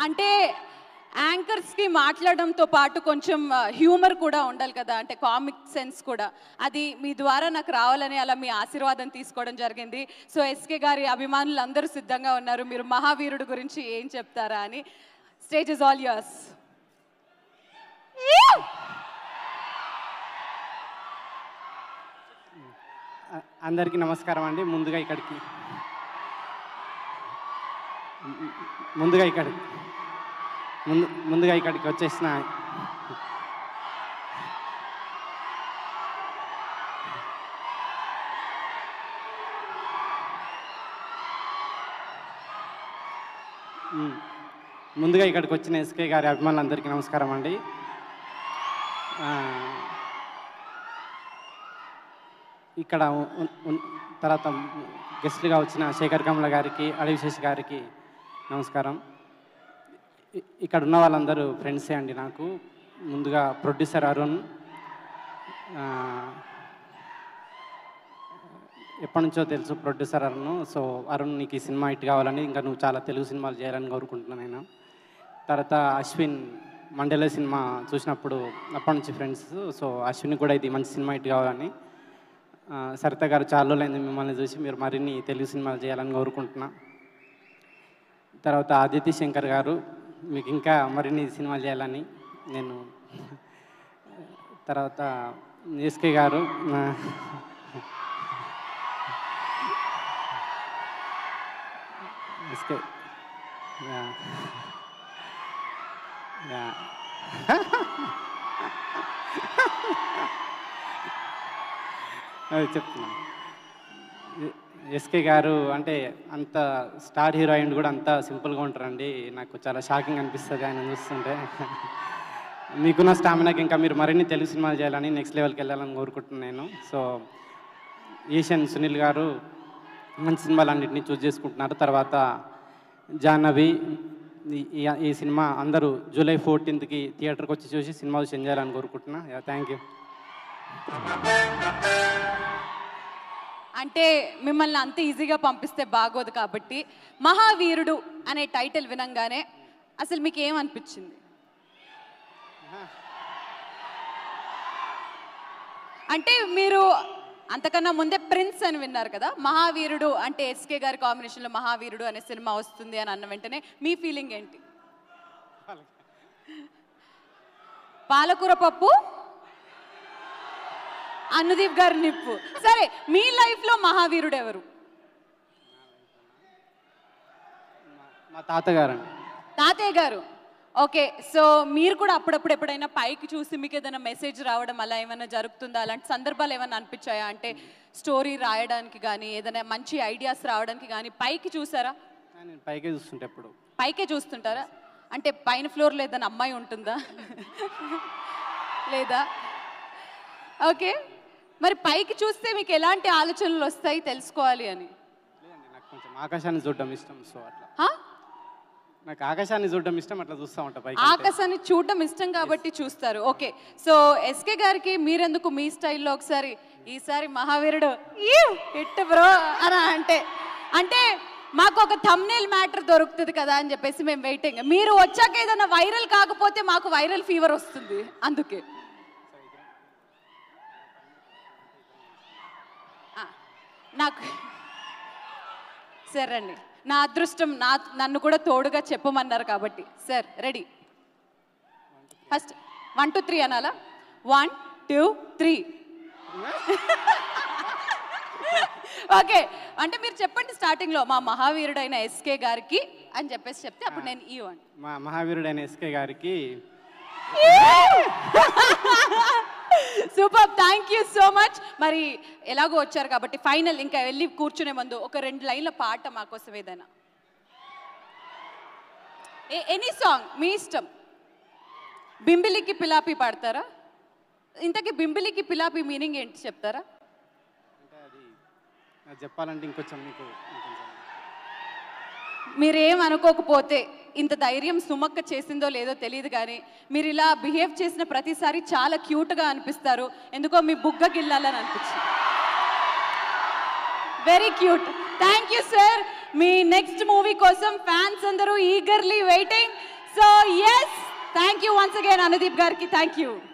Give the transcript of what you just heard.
అంటే యాంకర్స్ కి మాట్లాడడంతో పాటు కొంచెం హ్యూమర్ కూడా ఉండాలి కదా అంటే కామిక్ సెన్స్ కూడా అది మీ ద్వారా నాకు రావాలని అలా మీ ఆశీర్వాదం తీసుకోవడం జరిగింది సో ఎస్కే గారి అభిమానులు అందరూ సిద్ధంగా ఉన్నారు మీరు మహావీరుడు గురించి ఏం చెప్తారా అని స్టేజ్ ఇస్ ఆల్ యూర్స్ అ- అందరికీ నమస్కారం అండి ముందుగా ఇక్కడికి ముందుగా ఇక్కడికి ముందు ముందుగా ఇక్కడికి వచ్చేసిన మ్, ముందుగా ఇక్కడికి వచ్చిన ఎస్కే గారి అభిమానులందరికీ నమస్కారం అండి ఆ, ఇక్కడ ఉన్- ఉన్- తర్వాత గెస్ట్లుగా వచ్చిన శేఖర్ కమల గారికి అడవిశేష్ గారికి నమస్కారం ఇ- ఇక్కడ ఉన్న వాళ్ళందరూ ఫ్రెండ్సే అండి నాకు ముందుగా ప్రొడ్యూసర్ అరుణ్ ఆ, ఎప్పటి నుంచో తెలుసు ప్రొడ్యూసర్ అరుణ్ సో అరుణ్ నీకు ఈ సినిమా హిట్ కావాలని ఇంకా నువ్వు చాలా తెలుగు సినిమాలు చేయాలని కోరుకుంటున్నాను నేను తర్వాత అశ్విన్ మండల సినిమా చూసినప్పుడు అప్పటి నుంచి ఫ్రెండ్స్ సో అశ్విన్ కూడా ఇది మంచి సినిమా హిట్ కావాలని ఆ, సరిత గారు చాలా రోజులైంది మిమ్మల్ని చూసి మీరు మరిన్ని తెలుగు సినిమాలు చేయాలని కోరుకుంటున్నా తర్వాత ఆదిత్య శంకర్ గారు మీకు ఇంకా మరిన్ని సినిమాలు చేయాలని నేను తర్వాత ఎస్కే గారు ఆ, ఎస్కే యా. యా. అది చెప్తున్నాను ఎ- ఎస్కే గారు అంటే అంత స్టార్ హీరోయిన్ కూడా అంత సింపుల్గా ఉంటారండి నాకు చాలా షాకింగ్ అనిపిస్తుంది ఆయన చూస్తుంటే మీకున్న స్టామినాకి ఇంకా మీరు మరిన్ని తెలుగు సినిమాలు చేయాలని నెక్స్ట్ లెవెల్కి వెళ్ళాలని కోరుకుంటున్నాను నేను సో ఈషన్ సునీల్ గారు మంచి సినిమాలు అన్నింటినీ చూస్ చేసుకుంటున్నారు తర్వాత జాహ్నవి ఈ- ఈ- ఈ సినిమా అందరూ జూలై ఫోర్టీన్త్కి థియేటర్కి వచ్చి చూసి సినిమా చూసి ఎంజాయ్ చేయాలని కోరుకుంటున్నా థ్యాంక్ యూ అంటే మిమ్మల్ని అంత ఈజీగా పంపిస్తే బాగోదు కాబట్టి మహావీరుడు అనే టైటిల్ వినంగానే అసలు మీకు ఏమనిపించింది అంటే మీరు అంతకన్నా ముందే ప్రిన్స్ అని విన్నారు కదా మహావీరుడు అంటే ఎస్కే గారి కాంబినేషన్లో మహావీరుడు అనే సినిమా వస్తుంది అని అన్న వెంటనే మీ ఫీలింగ్ ఏంటి పాలకూర పప్పు అనుదీప్ గారి నిప్పు సరే మీ లైఫ్లో మహావీరుడు ఎవరు మా తాతగారు అండి తాతయ్య గారు ఓకే సో మీరు కూడా అప్పుడప్పుడు ఎప్పుడైనా పైకి చూసి మీకు ఏదైనా మెసేజ్ రావడం అలా ఏమైనా జరుగుతుందా అలాంటి సందర్భాలు ఏమైనా అనిపించాయా అంటే స్టోరీ రాయడానికి కానీ ఏదైనా మంచి ఐడియాస్ రావడానికి కానీ పైకి చూసారా నేను పైకే చూస్తుంటే ఎప్పుడు పైకే చూస్తుంటారా అంటే పైన ఫ్లోర్లో ఏదైనా అమ్మాయి ఉంటుందా లేదా ఓకే మరి పైకి చూస్తే మీకు ఎలాంటి ఆలోచనలు వస్తాయి తెలుసుకోవాలి అని లేదండి నాకు కొంచెం ఆకాశాన్ని చూడడం ఇష్టం సో అట్లా హా? నాకు ఆకాశాన్ని చూడడం ఇష్టం అట్లా చూస్తూ ఉంటా పైకి ఆకాశాన్ని చూడడం ఇష్టం కాబట్టి చూస్తారు ఓకే సో ఎస్కే గారికి మీరెందుకు మీ స్టైల్లో ఒకసారి ఈసారి మహావీరుడు హిట్ బ్రో అని అంటే అంటే మాకు ఒక థంబ్నైల్ మ్యాటర్ దొరుకుతుంది కదా అని చెప్పేసి మేము వెయిటింగ్ మీరు వచ్చాక ఏదైనా వైరల్ కాకపోతే మాకు వైరల్ ఫీవర్ వస్తుంది అందుకే ఆ, నాకు సరే అండి నా అదృష్టం నా నన్ను కూడా తోడుగా చెప్పమన్నారు కాబట్టి sir ready first one two three అనాలా వన్ టూ త్రీ ఓకే అంటే మీరు చెప్పండి స్టార్టింగ్లో మా మహావీరుడైన ఎస్కే గారికి అని చెప్పేసి చెప్తే అప్పుడు నేను ఈ వన్ మా మహావీరుడైన ఎస్కే గారికి super thank you so much మరి ఎలాగో వచ్చారు కాబట్టి ఫైనల్ ఇంకా వెళ్ళి కూర్చునే ముందు ఒక రెండు లైన్ల పాట మాకోసం ఏదైనా ఎనీ సాంగ్ మీ ఇష్టం బింబిలికి పిలాపి పాడతారా ఇంతకీ బింబిలికి పిలాపి మీనింగ్ ఏంటి చెప్తారా అంటే అది అది చెప్పాలంటే ఇంకొంచెం మీకు ఇంకొంచెం మీరేం అనుకోకపోతే ఇంత ధైర్యం సుమక్క చేసిందో లేదో తెలియదు కానీ మీరు ఇలా బిహేవ్ చేసిన ప్రతిసారి చాలా క్యూట్గా అనిపిస్తారు ఎందుకో మీ బుగ్గ గిల్లాలని అనిపించింది very cute thank you sir మీ నెక్స్ట్ మూవీ కోసం ఫ్యాన్స్ అందరూ eagerly waiting so yes thank you once again Anudeep గారికి థ్యాంక్ యూ